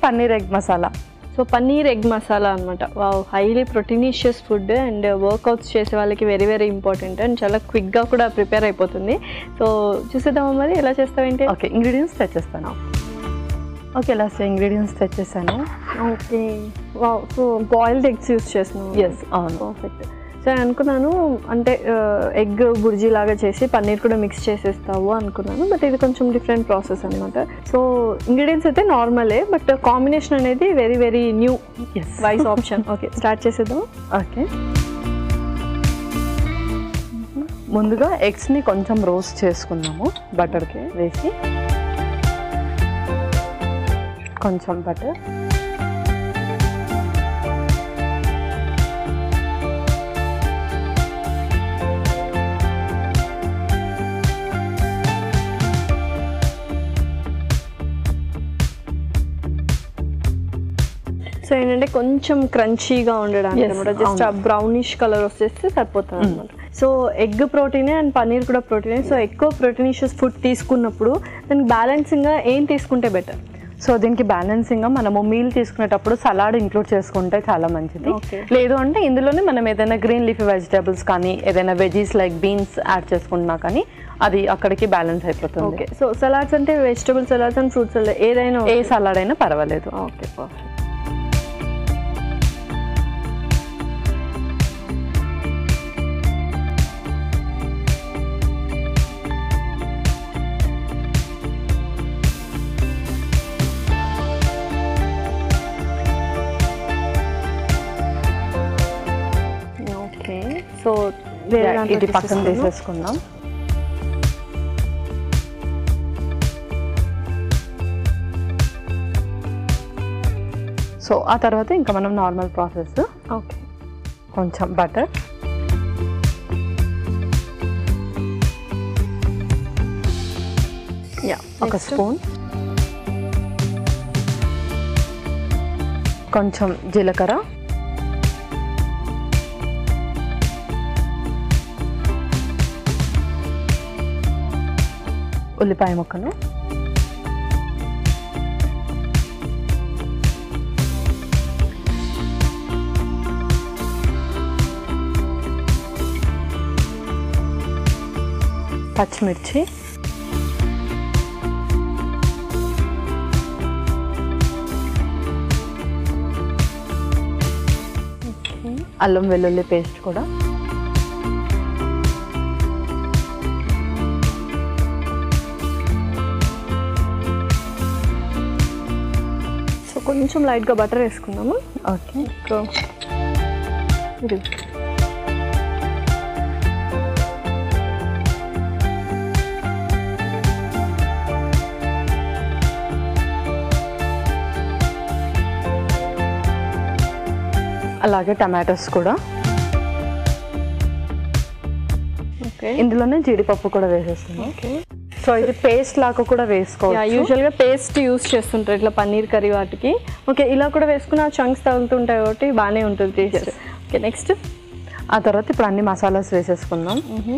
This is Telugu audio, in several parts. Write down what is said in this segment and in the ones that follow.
Paneer egg masala so paneer egg masala అనమాట wow highly proteinicious food and workouts చేసే వాళ్ళకి వెరీ వెరీ ఇంపార్టెంట్ అండ్ చాలా క్విక్గా కూడా ప్రిపేర్ అయిపోతుంది సో చూసేద్దామా మరి ఎలా చేస్తావేంటి ఓకే ఇంగ్రీడియంట్స్ తెచ్చేస్తాను ఓకే లాస్ట్ ఇంగ్రీడియంట్స్ తెచ్చేసాను okay wow so boiled eggs use చేస్తున్నావు ఎస్ అవును పర్ఫెక్ట్ సో నేను అనుకున్నాను అంటే ఎగ్ బుర్జీ లాగా చేసి పన్నీర్ కూడా మిక్స్ చేసేస్తావు అనుకున్నాను బట్ ఇది కొంచెం డిఫరెంట్ ప్రాసెస్ అనమాట సో ఇంగ్రీడియంట్స్ అయితే నార్మలే బట్ కాంబినేషన్ అనేది very very new yes wise option okay start చేసేద్దాం ఓకే ముందుగా ఎగ్స్ని కొంచెం రోస్ట్ చేసుకుందాము బటర్కి వేసి కొంచెం బటర్ సో ఏంటంటే కొంచెం క్రంచీగా ఉండడానికి Yes, అనమాట జస్ట్ ఆ బ్రౌనిష్ కలర్ వచ్చేస్తే సరిపోతుంది అనమాట సో ఎగ్ ప్రోటీనే అండ్ పన్నీర్ కూడా ప్రోటీనే సో ఎక్కువ ప్రోటీనిషియస్ ఫుడ్ తీసుకున్నప్పుడు దానికి బ్యాలెన్సింగ్గా ఏం తీసుకుంటే బెటర్ సో దీనికి బ్యాలెన్సింగ్గా మనము మీల్ తీసుకునేటప్పుడు సలాడ్ ఇంక్లూడ్ చేసుకుంటే చాలా మంచిది Okay. లేదు అంటే ఇందులోనే మనం ఏదైనా గ్రీన్ లీఫీ వెజిటేబుల్స్ కానీ ఏదైనా వెజీస్ లైక్ బీన్స్ యాడ్ చేసుకుంటున్నా కానీ అది అక్కడికి బ్యాలెన్స్ అయిపోతుంది ఓకే సో సలాడ్స్ అంటే vegetable salads and fruit salad ఏదైనా ఏ సలాడ్ అయినా పర్వాలేదు ఓకే పర్ఫెక్ట్ ఓకే సో వేరే Yeah, దాంట్లో ఇది పక్కన తీసేసుకుందాం. తీసేసుకుందాం సో ఆ తర్వాత ఇంకా మనం నార్మల్ ప్రాసెస్ ఓకే కొంచెం బటర్ యా ఒక స్పూన్ కొంచెం జీలకర్ర ఉల్లిపాయ ముక్కను పచ్చిమిర్చి అల్లం వెల్లుల్లి పేస్ట్ కూడా సో కొంచెం లైట్గా బటర్ వేసుకుందాము ఓకే సో ఇది అలాగే టమాటోస్ కూడా ఓకే ఇందులోనే జీడిపప్పు కూడా వేసేస్తున్నాం ఓకే సో ఇది పేస్ట్ లాగా కూడా యా వేసుకోవచ్చు యూజువల్గా పేస్ట్ యూస్ చేస్తుంటారు ఇట్లా పన్నీర్ కర్రీ వాటికి ఓకే ఇలా కూడా వేసుకున్న చంక్స్ తగులుతుంటాయి కాబట్టి బాగానే ఉంటుంది టేస్ట్ ఓకే నెక్స్ట్ ఆ తర్వాత ఇప్పుడు అన్ని మసాలాస్ వేసేసుకుందాం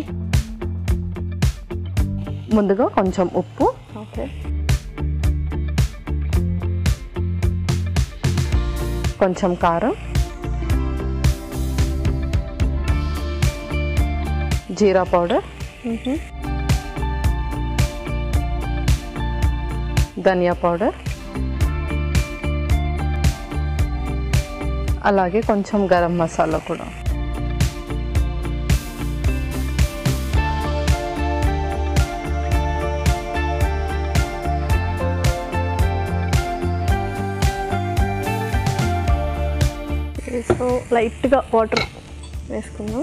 ముందుగా కొంచెం ఉప్పు ఓకే కొంచెం కారం జీరా పౌడర్ ధనియా పౌడర్ అలాగే కొంచెం గరం మసాలా కూడా సో లైట్గా వాటర్ వేసుకుందాం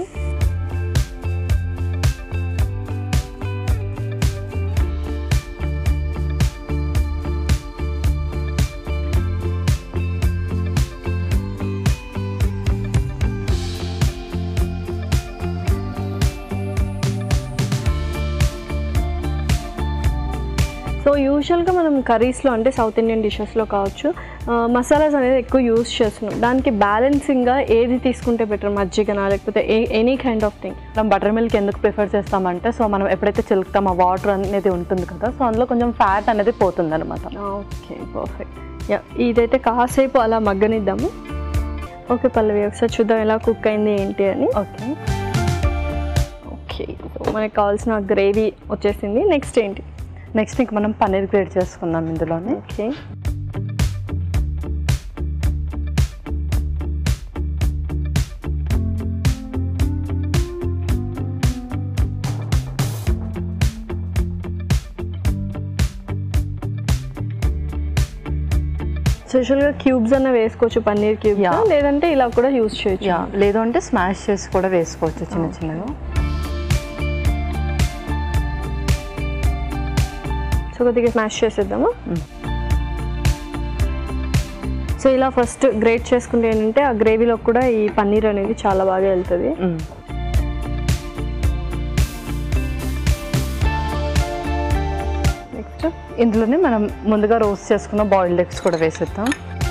సో యూజువల్గా మనం కర్రీస్లో అంటే సౌత్ ఇండియన్ డిషెస్లో కావచ్చు మసాలాస్ అనేది ఎక్కువ యూస్ చేస్తున్నాం దానికి బ్యాలెన్సింగ్గా ఏది తీసుకుంటే బెటర్ మజ్జిగనా లేకపోతే ఎనీ కైండ్ ఆఫ్ థింగ్ మనం బటర్ మిల్క్ ఎందుకు ప్రిఫర్ చేస్తామంటే సో మనం ఎప్పుడైతే చిలుకుతామో వాటర్ అనేది ఉంటుంది కదా సో అందులో కొంచెం ఫ్యాట్ అనేది పోతుంది అనమాట ఓకే పర్ఫెక్ట్ యా ఇదైతే కాసేపు అలా మగ్గనిద్దాము ఓకే పల్లవి ఒకసారి చూద్దాం ఎలా కుక్ అయింది ఏంటి అని ఓకే ఓకే సో మనకి కావాల్సిన గ్రేవీ వచ్చేసింది నెక్స్ట్ ఏంటి నెక్స్ట్ ఇంక మనం పన్నీర్ గ్రేడ్ చేసుకుందాం ఇందులోనే ఓకే యూజువల్గా క్యూబ్స్ అన్న వేసుకోవచ్చు పన్నీర్ క్యూబ్స్ Yeah. లేదంటే ఇలా కూడా యూస్ చేయొచ్చు యా లేదు అంటే స్మాష్ చేసి కూడా వేసుకోవచ్చు చిన్న చిన్నగా సో కొద్దిగా స్మాష్ చేసేద్దామా Mm. సో ఇలా ఫస్ట్ గ్రేట్ చేసుకుంటే ఏంటంటే ఆ గ్రేవీలో కూడా ఈ పన్నీర్ అనేది చాలా బాగా వెళ్తుంది మ్మ్. నెక్స్ట్ ఇందులోనే మనం ముందుగా రోస్ట్ చేసుకున్న బాయిల్డ్ ఎగ్స్ కూడా వేసేద్దాం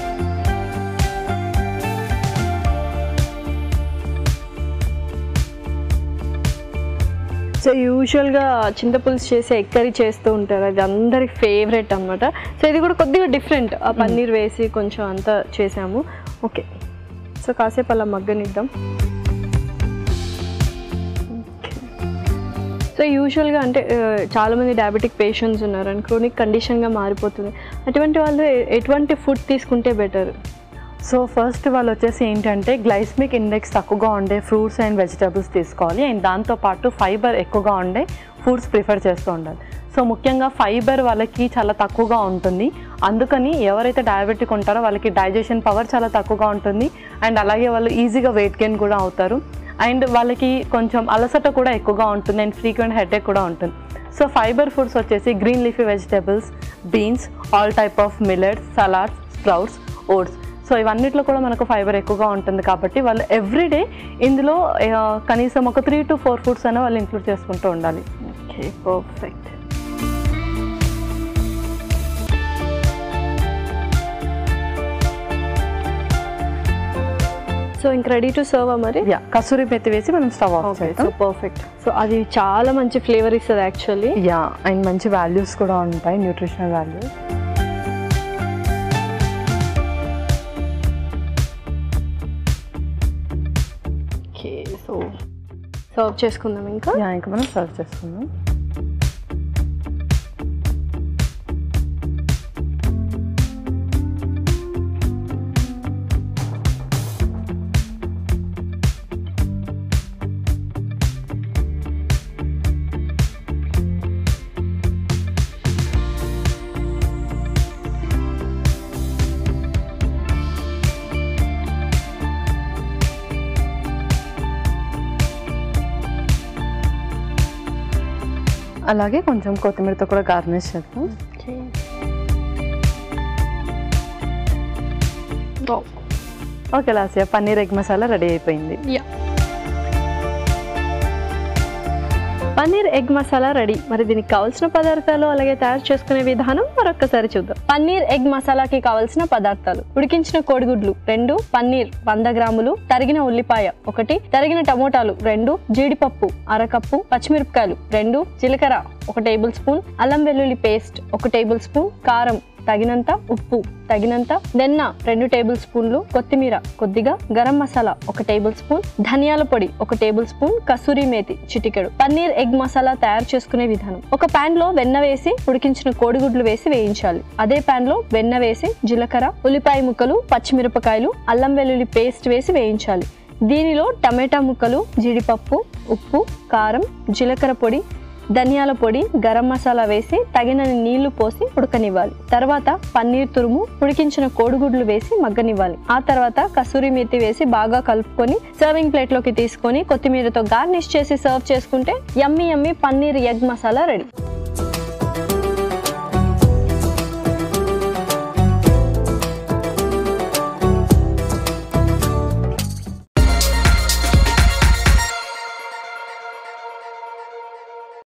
సో యూజువల్గా చింతపులుసు చేసి ఎగ్ కర్రీ చేస్తూ ఉంటారు అది అందరి ఫేవరెట్ అనమాట సో ఇది కూడా కొద్దిగా డిఫరెంట్ ఆ పన్నీర్ వేసి కొంచెం అంతా చేసాము ఓకే సో కాసేపు అలా మగ్గనిద్దాం సో యూజువల్గా అంటే ఆ, చాలామంది డయాబెటిక్ పేషెంట్స్ ఉన్నారు అండ్ క్రోనిక్ కండిషన్గా మారిపోతుంది అటువంటి వాళ్ళు ఎ- ఎటువంటి ఫుడ్ తీసుకుంటే బెటర్ సో ఫస్ట్ వాళ్ళు వచ్చేసి ఏంటంటే గ్లైస్మిక్ ఇండెక్స్ తక్కువగా ఉండే ఫ్రూట్స్ అండ్ వెజిటబుల్స్ తీసుకోవాలి అండ్ దాంతోపాటు ఫైబర్ ఎక్కువగా ఉండే ఫుడ్స్ ప్రిఫర్ చేస్తూ ఉండాలి సో ముఖ్యంగా ఫైబర్ వాళ్ళకి చాలా తక్కువగా ఉంటుంది అందుకని ఎవరైతే డయాబెటిక్ ఉంటారో వాళ్ళకి డైజెషన్ పవర్ చాలా తక్కువగా ఉంటుంది అండ్ అలాగే వాళ్ళు ఈజీగా వెయిట్ గెయిన్ కూడా అవుతారు అండ్ వాళ్ళకి కొంచెం అలసట కూడా ఎక్కువగా ఉంటుంది అండ్ ఫ్రీక్వెంట్ హెడేక్ కూడా ఉంటుంది సో ఫైబర్ ఫుడ్స్ వచ్చేసి green leafy vegetables beans all type of millets salads sprouts oats so ఇవన్నిట్లో కూడా మనకు ఫైబర్ ఎక్కువగా ఉంటుంది కాబట్టి వాళ్ళు ఎవ్రీడే ఇందులో ఆ, కనీసం ఒక త్రీ టు ఫోర్ ఫుడ్స్ అయినా వాళ్ళు ఇంక్లూడ్ చేసుకుంటూ ఉండాలి ఓకే పర్ఫెక్ట్ సో ఇంక రెడీ టు సర్వ్ మరి యా కసూరి మెత్తి వేసి మనం స్టవ్ ఆఫ్ ఓకే సో చేద్దాం పర్ఫెక్ట్ సో అది చాలా మంచి ఫ్లేవర్ ఇస్తుంది యాక్చువల్లీ యా అండ్ మంచి వాల్యూస్ కూడా ఉంటాయి nutritional values okay so serve చేసుకుందాం ఇంకా యా ఇంకా మనం సర్వ్ చేసుకుందాం అలాగే కొంచెం కొత్తిమీరతో కూడా గార్నిష్ చేద్దాం ఓకే లాసియా పన్నీర్ ఎగ్ మసాలా రెడీ అయిపోయింది yeah paneer egg masala ready మరి దీనికి కావాల్సిన పదార్థాలు అలాగే తయారు చేసుకునే విధానం మరొకసారి చూద్దాం పన్నీర్ ఎగ్ మసాలాకి కావాల్సిన పదార్థాలు ఉడికించిన కోడిగుడ్లు రెండు పన్నీర్ వంద గ్రాములు తరిగిన ఉల్లిపాయ ఒకటి తరిగిన టమోటాలు రెండు జీడిపప్పు అరకప్పు పచ్చిమిరపకాయలు రెండు జీలకర్ర ఒక టేబుల్ స్పూన్ అల్లం వెల్లుల్లి పేస్ట్ ఒక టేబుల్ స్పూన్ కారం తగినంత ఉప్పు తగినంత వెన్న రెండు టేబుల్ స్పూన్లు కొత్తిమీర కొద్దిగా గరం మసాలా ఒక టేబుల్ స్పూన్ ధనియాల పొడి ఒక టేబుల్ స్పూన్ కసూరి మేతి చిటికెడు పన్నీర్ ఎగ్ మసాలా తయారు చేసుకునే విధానం ఒక పాన్ లో వెన్న వేసి ఉడికించిన కోడిగుడ్లు వేసి వేయించాలి అదే పాన్ లో వెన్న వేసి జీలకర్ర ఉల్లిపాయ ముక్కలు పచ్చిమిరపకాయలు అల్లం వెల్లుల్లి పేస్ట్ వేసి వేయించాలి దీనిలో టమాటా ముక్కలు జీడిపప్పు ఉప్పు కారం జీలకర్ర పొడి ధనియాల పొడి గరం మసాలా వేసి తగినన్ని నీళ్లు పోసి ఉడకనివ్వాలి తర్వాత పన్నీర్ తురుము ఉడికించిన కోడిగుడ్లు వేసి మగ్గనివ్వాలి ఆ తర్వాత కసూరి మెత్తి వేసి బాగా కలుపుకొని సర్వింగ్ ప్లేట్ లోకి తీసుకొని కొత్తిమీరతో గార్నిష్ చేసి సర్వ్ చేసుకుంటే yummy yummy paneer egg masala ready